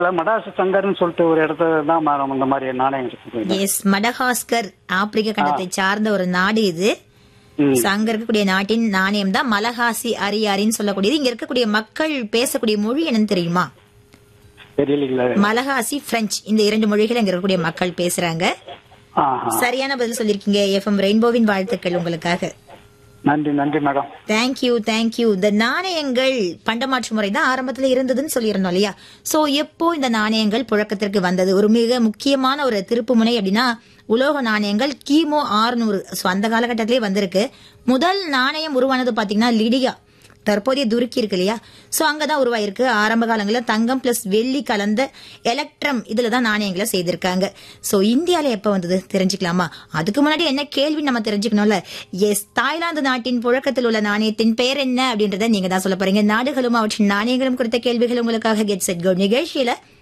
மடாசு சங்கர்னு சொல்லிட்டு ஒரு இடத்துல தான் மேடம் இந்த மாதிரி நாணயம் இருக்குது எஸ் மடகாஸ்கர் ஆப்பிரிக்க கண்டத்தை சார்ந்த ஒரு நாடு இது ம். So, அங்க இருக்கக்கூடிய நாட்டின் நாணயம் தான் மலகாசி அரியாரின்னு சொல்லக்கூடியது இங்க இருக்கக்கூடிய மக்கள் பேசக்கூடிய மொழி என்னன்னு தெரியுமா தெரியலீங்களா மலகாசி பிரெஞ்சு இந்த இரண்டு மொழிகள் அங்க இருக்கக்கூடிய மக்கள் பேசுறாங்க ஆஹா. சரியான பதில் சொல்லிருக்கீங்க எஃப்எம் ரெயின்போவின் வாழ்த்துக்கள் உங்களுக்காக நன்றி நன்றி மேடம் தேங்க்யூ தேங்க்யூ இந்த நாணயங்கள் பண்டமாற்று முறை தான் ஆரம்பத்துல இருந்ததுன்னு சொல்லியிருந்தோம் இல்லையா சோ எப்போ இந்த நாணயங்கள் புழக்கத்திற்கு வந்தது ஒரு மிக முக்கியமான ஒரு திருப்பு முனை அப்படின்னா உலோக நாணயங்கள் கிமு ஆறுநூறு சோ அந்த காலகட்டத்திலே வந்திருக்கு முதல் நாணயம் உருவானது பாத்தீங்கன்னா லிடியா தற்போதைய துருக்கி இருக்கு இல்லையா சோ அங்கதான் உருவாயிருக்கு ஆரம்ப காலங்களில் தங்கம் பிளஸ் வெள்ளி கலந்த எலக்ட்ரம் இதுல தான் நாணயங்களை செய்திருக்காங்க சோ இந்தியால எப்ப வந்தது தெரிஞ்சுக்கலாமா அதுக்கு முன்னாடி என்ன கேள்வி நம்ம தெரிஞ்சுக்கணும்ல எஸ் தாய்லாந்து நாட்டின் புழக்கத்தில் உள்ள நாணயத்தின் பெயர் என்ன அப்படின்றத நீங்க தான் சொல்ல போறீங்க நாடுகளும் அவற்றின் நாணயங்களும் குறித்த கேள்விகள் உங்களுக்காக கெட் செட் கோ நிகழ்ச்சியில